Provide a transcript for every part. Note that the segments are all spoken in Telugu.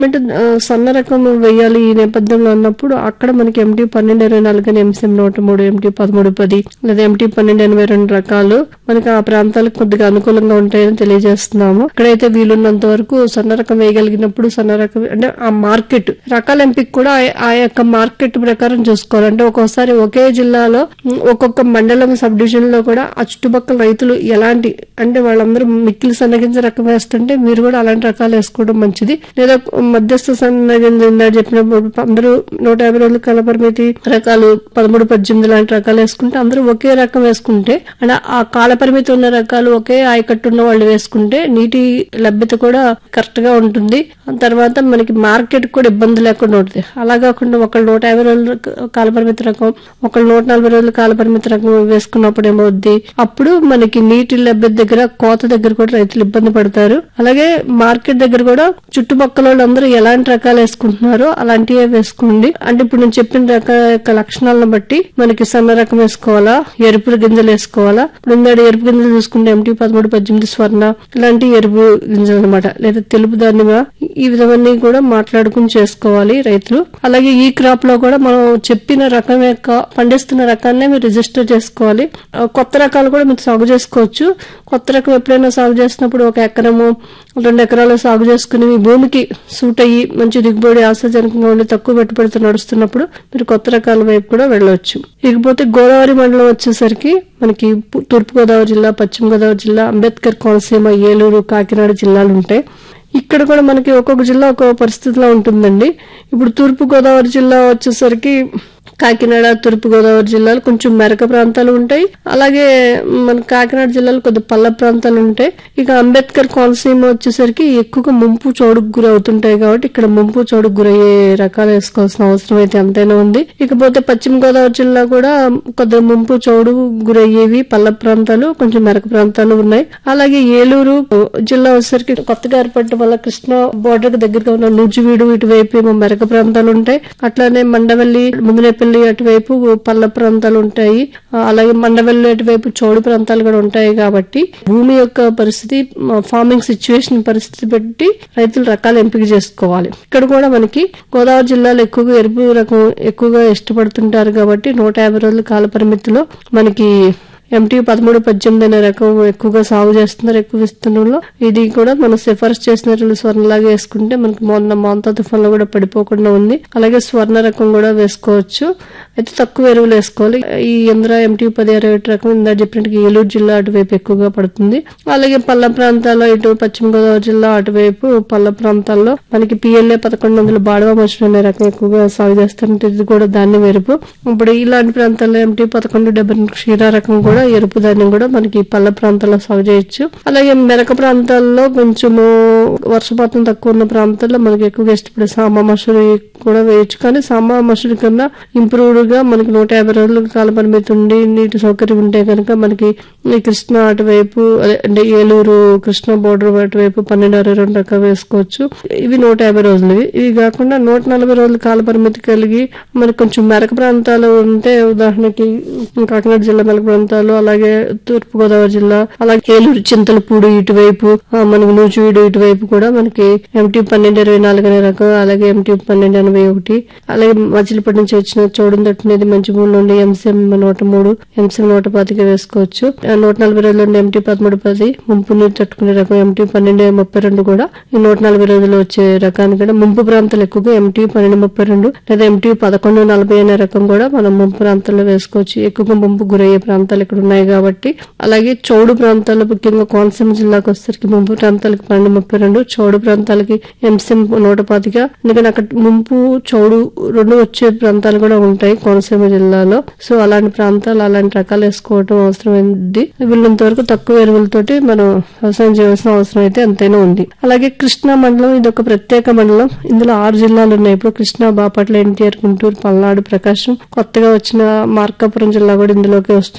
అంటే ఆ, సన్న రకం వేయాలి ఈ నేపథ్యంలో అన్నప్పుడు అక్కడ మనకి ఎంటీ పన్నెండు ఇరవై నాలుగు కానీ ఎంసీఎం నూట మూడు ఎంటీ పదమూడు పది లేదా ఎంటీ పన్నెండు ఎనభై రెండు రకాలు మనకి ఆ ప్రాంతాలకు కొద్దిగా అనుకూలంగా ఉంటాయని తెలియజేస్తున్నాము ఇక్కడైతే వీలున్నంత వరకు సన్న రకం వేయగలిగినప్పుడు సన్న రకం అంటే ఆ మార్కెట్ రకాల ఎంపిక కూడా ఆ- ఆ యొక్క మార్కెట్ ప్రకారం చూసుకోవాలి అంటే ఒక్కోసారి ఒకే జిల్లాలో ఉమ్, ఒక్కొక్క మండలం సబ్ డివిజన్ లో కూడా ఆ చుట్టుపక్కల రైతులు ఎలాంటి అంటే వాళ్ళందరూ మిక్కిలి సన్నగింజ రకం వేస్తుంటే మీరు కూడా అలాంటి రకాలు వేసుకోవడం మంచిది లేదా మధ్యస్థ సన్నగింజ ఇందాక చెప్పినప్పుడు అందరూ నూట యాభై రోజుల కాల పరిమితి రకాలు పదమూడు పద్దెనిమిది లాంటి రకాలు వేసుకుంటే అందరూ ఒకే రకం వేసుకుంటే అంటే ఆ కాల పరిమితి ఉన్న రకాలు ఒకే ఆయకట్టు ఉన్న వాళ్ళు వేసుకుంటే నీటి లభ్యత కూడా కరెక్ట్ గా ఉంటుంది ఆ తర్వాత మనకి మార్కెట్ కూడా ఇబ్బంది లేకుండా ఉంటుంది అలా కాకుండా ఒకళ్ళు నూట యాభై రోజుల కాల పరిమితి రకం ఒకళ్ళు నూట నలభై రోజుల కాల పరిమితి రకం వేసుకున్నప్పుడు ఏమవుద్ది అప్పుడు మనకి నీటి లభ్యత దగ్గర కోత దగ్గర కూడా రైతులు ఇబ్బంది పడతారు అలాగే మార్కెట్ దగ్గర కూడా చుట్టుపక్కల వాళ్ళందరూ ఎలాంటి రకాలు వేసుకుంటున్నారో అలాంటివే వేసుకోండి అంటే ఇప్పుడు నేను చెప్పిన రకాల యొక్క లక్షణాలను బట్టి మనకి సన్న రకం వేసుకోవాలా ఎరుపు గింజలు వేసుకోవాలా ఇప్పుడు ఇందాక ఎరుపు గింజలు చూసుకుంటే ఎంటీ పదమూడు పద్దెనిమిది స్వర్ణ ఇలాంటి ఎరుపు గింజలు అనమాట లేదా తెలుపు దానిగా ఈ విధమన్నీ కూడా మాట్లాడుకుని చేసుకోవాలి రైతులు అలాగే ఈ క్రాప్ లో కూడా మనం చెప్పిన రకం యొక్క పండిస్తున్న రకాన్నే మీరు రిజిస్టర్ చేసుకోవాలి ఆ, కొత్త రకాలు కూడా మీరు సాగు చేసుకోవచ్చు కొత్త రకం ఎప్పుడైనా సాగు చేసినప్పుడు ఒక ఎకరము రెండు ఎకరాలు సాగు చేసుకుని మీ భూమికి సూట్ అయ్యి మంచి దిగుబడి ఆశాజనకంగా ఉండి తక్కువ పెట్టుబడితో నడుస్తున్నప్పుడు మీరు కొత్త రకాల వైపు కూడా వెళ్ళవచ్చు ఇకపోతే గోదావరి మండలం వచ్చేసరికి మనకి పు- తూర్పు గోదావరి జిల్లా పశ్చిమ గోదావరి జిల్లా అంబేద్కర్ కోనసీమ ఏలూరు కాకినాడ జిల్లాలు ఉంటాయి ఇక్కడ కూడా మనకి ఒక్కొక్క జిల్లా ఒక్కొక్క పరిస్థితిలో ఉంటుందండి ఇప్పుడు తూర్పు గోదావరి జిల్లా వచ్చేసరికి కాకినాడ తూర్పు గోదావరి జిల్లాలు కొంచెం మెరక ప్రాంతాలు ఉంటాయి అలాగే మన కాకినాడ జిల్లాలో కొద్ది పల్ల ప్రాంతాలు ఉంటాయి ఇక అంబేద్కర్ కోనసీమ వచ్చేసరికి ఎక్కువగా ముంపు చోడుకు గురి అవుతుంటాయి కాబట్టి ఇక్కడ ముంపు చోడుకు గురయ్యే రకాలు వేసుకోవాల్సిన అవసరం అయితే ఎంతైనా ఉంది ఇకపోతే పశ్చిమ గోదావరి జిల్లా కూడా కొద్దిగా ముంపు చోడు గురయ్యేవి పల్ల ప్రాంతాలు కొంచెం మెరక ప్రాంతాలు ఉన్నాయి అలాగే ఏలూరు జిల్లా వచ్చేసరికి కొత్తగా ఏర్పడటం వల్ల కృష్ణా బోర్డర్ కి దగ్గరగా ఉన్న నూజివీడు ఇటువైపు ఏమో మెరక ప్రాంతాలు ఉంటాయి అట్లానే మండవల్లి ముదినేపల్లి అటువైపు పల్ల ప్రాంతాలు ఉంటాయి ఆ, అలాగే మండవల్లి అటువైపు చౌడు ప్రాంతాలు కూడా ఉంటాయి కాబట్టి భూమి యొక్క పరిస్థితి ఫార్మింగ్ సిచ్యువేషన్ పరిస్థితి బట్టి రైతులు రకాలు ఎంపిక చేసుకోవాలి ఇక్కడ కూడా మనకి గోదావరి జిల్లాలో ఎక్కువగా ఎరుపు రకం ఎక్కువగా ఇష్టపడుతుంటారు కాబట్టి నూట యాభై రోజుల కాల పరిమితిలో మనకి ఎంటీ పదమూడు పద్దెనిమిది అనే రకం ఎక్కువగా సాగు చేస్తున్నారు ఎక్కువ విస్తీర్ణంలో ఇది కూడా మనం సిఫార్సు చేసినట్లు స్వర్ణలాగా వేసుకుంటే మనకి మొన్న మోంతా తుఫాన్లో కూడా పడిపోకుండా ఉంది అలాగే స్వర్ణ రకం కూడా వేసుకోవచ్చు అయితే తక్కువ ఎరువులు వేసుకోవాలి ఈ ఇంద్ర ఎంటీ పది అరవై ఒకటి రకం ఇందా చెప్పినట్టు ఏలూరు జిల్లా అటువైపు ఎక్కువగా పడుతుంది అలాగే పల్ల ప్రాంతాల్లో ఇటు పశ్చిమ గోదావరి జిల్లా అటువైపు పల్ల ప్రాంతాల్లో మనకి పిఎల్ఏ పదకొండు వందల బాడవ మనుషులు అనే రకం ఎక్కువగా సాగు చేస్తుంటే ఇది కూడా ధాన్యం ఎరుపు ఇప్పుడు ఇలాంటి ప్రాంతాల్లో ఎంటీ పదకొండు డెబ్బై రెండు క్షీర రకం కూడా ఎరుపు ధాన్యం కూడా మనకి పల్ల ప్రాంతాల్లో సాగు చేయొచ్చు అలాగే మెరక ప్రాంతాల్లో కొంచెము వర్షపాతం తక్కువ ఉన్న ప్రాంతాల్లో మనకి ఎక్కువగా ఇష్టపడే సాంబ మసూరి కూడా వేయచ్చు కానీ సాంబ మసూరి కన్నా ఇంప్రూవ్డ్ గా మనకి నూట యాభై రోజుల కాల పరిమితి ఉండి నీటి సౌకర్యం ఉంటే కనుక మనకి ఈ కృష్ణా అటువైపు అదే అంటే ఏలూరు కృష్ణా బోర్డర్ అటువైపు పన్నెండు అరవై రెండు రకాలు వేసుకోవచ్చు ఇవి నూట యాభై రోజులు ఇవి కాకుండా నూట నలభై రోజుల కాల పరిమితి కలిగి మనకి కొంచెం మెరక ప్రాంతాలు ఉంటే ఉదాహరణకి కాకినాడ జిల్లా మెరక ప్రాంతాలు అలాగే తూర్పు గోదావరి జిల్లా అలాగే ఏలూరు చింతలపూడి ఇటువైపు ఆ, మనకి నూజివీడు ఇటువైపు కూడా మనకి ఎంటీ పన్నెండు ఇరవై నాలుగు అనే రకం అలాగే ఎంటీ పన్నెండు ఎనభై ఒకటి అలాగే మచిలీపట్నం నుంచి వచ్చిన చౌడం తట్టునేది మంచి భూములు ఉండి ఎంసీఎం నూట మూడు ఎంసీఎం నూట పాతిక వేసుకోవచ్చు ఆ, నూట నలభై రోజులు ఉండే ఎంటీ పదమూడు పది ముంపు నీరు తట్టుకునే రకం ఎంటీ పన్నెండు ముప్పై రెండు కూడా ఈ నూట నలభై రోజులు వచ్చే రకాన్ని కూడా ముంపు ప్రాంతాలు ఎక్కువగా ఎంటీ పన్నెండు ముప్పై రెండు లేదా ఎంటీ పదకొండు నలభై అనే రకం కూడా మనం ముంపు ప్రాంతాల్లో వేసుకోవచ్చు ఎక్కువగా ముంపు గురయ్యే ప్రాంతాలు ఇక్కడ ఉన్నాయి కాబట్టి అలాగే చౌడు ప్రాంతాల్లో ముఖ్యంగా కోనసీమ జిల్లాకు వచ్చేసరికి ముంపు ప్రాంతాలకు పన్నెండు ముప్పై రెండు చౌడు ప్రాంతాలకి ఎంసీఎం నూట పాతిక ఎందుకంటే అక్కడ ముంపు చౌడు రెండు వచ్చే ప్రాంతాలు కూడా ఉంటాయి కోనసీమ జిల్లాలో సో అలాంటి ప్రాంతాలు అలాంటి రకాలు వేసుకోవడం అవసరమైంది వీళ్ళంత వరకు తక్కువ ఎరువులతోటి మనం వ్యవసాయం చేయాల్సిన అవసరం అయితే ఎంతైనా ఉంది అలాగే కృష్ణా మండలం ఇది ఒక ప్రత్యేక మండలం ఇందులో ఆరు జిల్లాలు ఉన్నాయి ఇప్పుడు కృష్ణా బాపట్ల ఎన్టీఆర్ గుంటూరు పల్నాడు ప్రకాశం కొత్తగా వచ్చిన మార్కాపురం జిల్లా కూడా ఇందులోకి వస్తుంది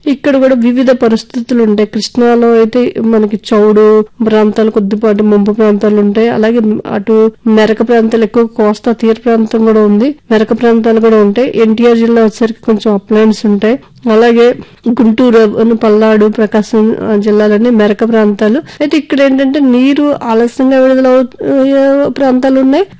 ఇక్కడ కూడా వివిధ పరిస్థితులు ఉంటాయి కృష్ణాలో అయితే మనకి చౌడు ప్రాంతాలు కొద్దిపాటి ముంపు ప్రాంతాలు ఉంటాయి అలాగే అటు మెరక ప్రాంతాలు ఎక్కువ కోస్తా తీర ప్రాంతం కూడా ఉంది మెరక ప్రాంతాలు కూడా ఉంటాయి ఎన్టీఆర్ జిల్లా వచ్చేసరికి కొంచెం అప్లాండ్స్ ఉంటాయి అలాగే గుంటూరు అను పల్నాడు ప్రకాశం ఆ, జిల్లాలన్నీ మెరక ప్రాంతాలు అయితే ఇక్కడ ఏంటంటే నీరు ఆలస్యంగా విడుదల అవు ప్రాంతాలు ఉన్నాయి